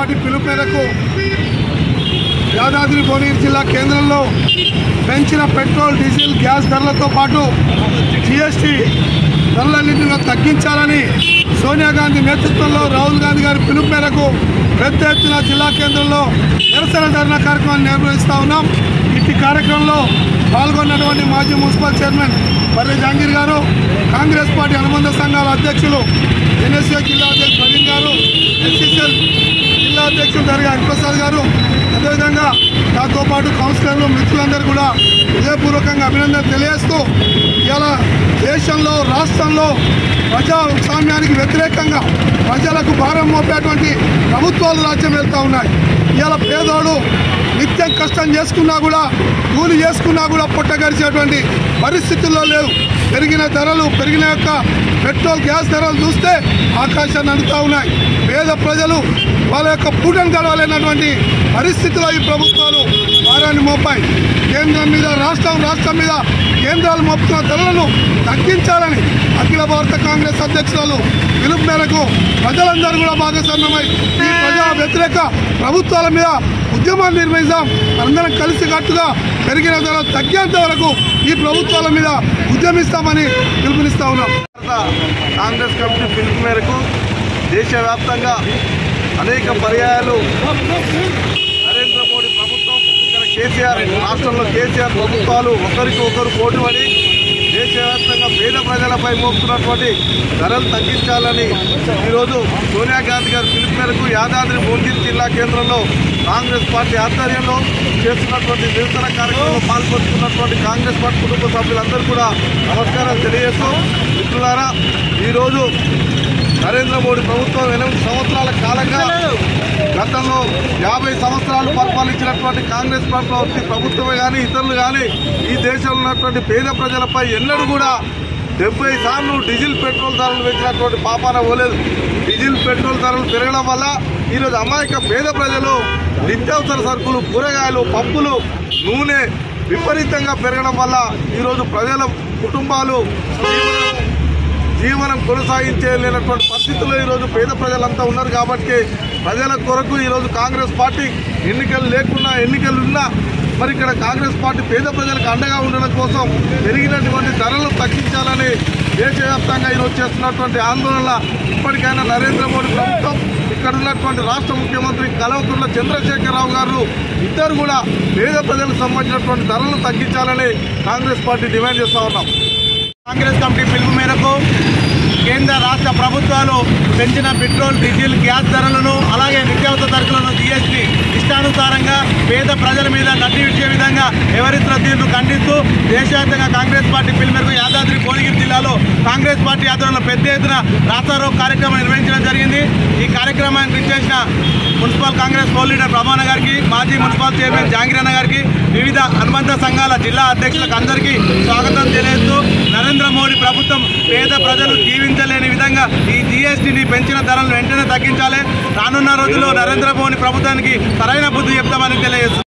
party పిలుపు మేరకు యాదాద్రి భువనగిరి జిల్లా కేంద్రంలో పెంచిన పెట్రోల్ డీజిల్ గ్యాస్ ధరలతో పాటు జిఎస్టీ ధరలన్నింటినీ కూడా తగ్గించాలని సోనియా గాంధీ నేతృత్వంలో రాహుల్ గాంధీ గారి పిలుపు మేరకు పెద్ద ఎత్తున జిల్లా కేంద్రంలో నిరసన ధర్నా కార్యక్రమాన్ని నిర్వహిస్తూ ఉన్నాం ఇట్టి కార్యక్రమంలో పాల్గొన్నటువంటి మాజీ మున్సిపల్ చైర్మన్ బర్రె జహాంగీర్ గారు కాంగ్రెస్ పార్టీ అనుబంధ సంఘాల అధ్యక్షులు ఎన్ఎస్ఏ జిల్లా అధ్యక్షులు ప్రవీణ్ గారు ఎస్సీసీఎల్ జిల్లా అధ్యక్షులు దర్గా హరిప్రసాద్ గారు అదేవిధంగా నాతో పాటు కౌన్సిలర్లు మిత్రులందరూ కూడా హృదయపూర్వకంగా అభినందన తెలియజేస్తూ ఇలా దేశంలో రాష్ట్రంలో ప్రజాస్వామ్యానికి వ్యతిరేకంగా ప్రజలకు భారం మోపేటువంటి ప్రభుత్వాలు రాజ్యం వెళ్తూ ఉన్నాయి ఇవాళ పేదోడు నిత్యం కష్టం చేసుకున్నా కూడా కూలి చేసుకున్నా కూడా పుట్టగరిచేటువంటి పరిస్థితుల్లో లేవు పెరిగిన ధరలు పెరిగిన యొక్క పెట్రోల్ గ్యాస్ ధరలు చూస్తే ఆకాశాన్ని అందుతూ ఉన్నాయి పేద ప్రజలు వాళ్ళ యొక్క పూటను గడవలేనటువంటి పరిస్థితిలో ఈ ప్రభుత్వాలు భారాన్ని మోపాయి కేంద్రం మీద రాష్ట్రం రాష్ట్రం మీద కేంద్రాలు మోపుతున్న ధరలను తగ్గించాలని అఖిల భారత కాంగ్రెస్ అధ్యక్షురాలు పిలుపు మేరకు ప్రజలందరూ కూడా భాగస్వామ్యమై ఈ ప్రజా వ్యతిరేక ప్రభుత్వాల మీద ఉద్యమాన్ని నిర్వహిస్తాం అందరం కలిసికట్టుగా పెరిగిన ధర తగ్గేంత వరకు ఈ ప్రభుత్వాల మీద ఉద్యమిస్తామని పిలుపునిస్తా ఉన్నాం భారత కాంగ్రెస్ కమిటీ పిలుపు మేరకు దేశవ్యాప్తంగా అనేక పర్యాయాలు నరేంద్ర మోడీ ప్రభుత్వం ఇక్కడ కేసీఆర్ రాష్ట్రంలో కేసీఆర్ ప్రభుత్వాలు ఒకరికి ఒకరు పోటీ పడి దేశవ్యాప్తంగా పేద ప్రజలపై మోపుతున్నటువంటి ధరలు తగ్గించాలని ఈరోజు సోనియా గాంధీ గారి పిలుపు మేరకు యాదాద్రి భువనగిరి జిల్లా కేంద్రంలో కాంగ్రెస్ పార్టీ ఆధ్వర్యంలో చేస్తున్నటువంటి నిరసన కార్యక్రమంలో పాల్పంచుకున్నటువంటి కాంగ్రెస్ పార్టీ కుటుంబ సభ్యులందరూ కూడా నమస్కారాలు తెలియజేస్తూ మిత్రులారా ఈరోజు నరేంద్ర మోడీ ప్రభుత్వం ఎనిమిది సంవత్సరాల కాలంగా గతంలో యాభై సంవత్సరాలు పరిపాలించినటువంటి కాంగ్రెస్ పార్టీ ప్రభుత్వమే కానీ ఇతరులు కానీ ఈ దేశంలో ఉన్నటువంటి పేద ప్రజలపై ఎన్నడూ కూడా డెబ్బై సార్లు డీజిల్ పెట్రోల్ ధరలు పెంచినటువంటి పాపాన పోలేదు డీజిల్ పెట్రోల్ ధరలు పెరగడం వల్ల ఈరోజు అమాయక పేద ప్రజలు నిత్యావసర సరుకులు కూరగాయలు పప్పులు నూనె విపరీతంగా పెరగడం వల్ల ఈరోజు ప్రజల కుటుంబాలు జీవనం జీవనం కొనసాగించలేనటువంటి పరిస్థితుల్లో ఈరోజు పేద ప్రజలంతా ఉన్నారు కాబట్టి ప్రజల కొరకు ఈరోజు కాంగ్రెస్ పార్టీ ఎన్నికలు లేకున్నా ఎన్నికలు ఉన్నా మరి ఇక్కడ కాంగ్రెస్ పార్టీ పేద ప్రజలకు అండగా ఉండడం కోసం పెరిగినటువంటి ధరలు తగ్గించాలని దేశవ్యాప్తంగా ఈరోజు చేస్తున్నటువంటి ఆందోళన ఇప్పటికైనా నరేంద్ర మోడీ ప్రభుత్వం ఇక్కడ ఉన్నటువంటి రాష్ట్ర ముఖ్యమంత్రి కల్వకుంట్ల చంద్రశేఖరరావు గారు ఇద్దరు కూడా పేద ప్రజలకు సంబంధించినటువంటి ధరలు తగ్గించాలని కాంగ్రెస్ పార్టీ డిమాండ్ చేస్తా ఉన్నాం కాంగ్రెస్ కమిటీ పిలుపు మేరకు కేంద్ర రాష్ట్ర ప్రభుత్వాలు పెంచిన పెట్రోల్ డీజిల్ గ్యాస్ ధరలను అలాగే నిత్యావసర సరుకులను జీఎస్టీ ఇష్టానుసారంగా పేద ప్రజల మీద నడ్డి విడిచే విధంగా ఎవరిస్తున్న తీరును ఖండిస్తూ దేశవ్యాప్తంగా కాంగ్రెస్ పార్టీ పిలుపు మేరకు యాదాద్రి భువనగిరి జిల్లాలో కాంగ్రెస్ పార్టీ ఆధ్వర్యంలో పెద్ద ఎత్తున రాస్తారోక్ కార్యక్రమం నిర్వహించడం జరిగింది ఈ కార్యక్రమానికి విచ్చేసిన municipal Congress floor leader Prabhana గారికి మాజీ మున్సిపల్ చైర్మన్ జాంగిరన్న గారికి వివిధ అనుబంధ సంఘాల జిల్లా అధ్యక్షులకు అందరికీ స్వాగతం తెలియజేస్తూ నరేంద్ర మోడీ ప్రభుత్వం పేద ప్రజలు జీవించలేని విధంగా ఈ జీఎస్టీని పెంచిన ధరలను వెంటనే తగ్గించాలి రానున్న రోజుల్లో నరేంద్ర మోడీ ప్రభుత్వానికి సరైన బుద్ధి చెప్తామని తెలియజేస్తుంది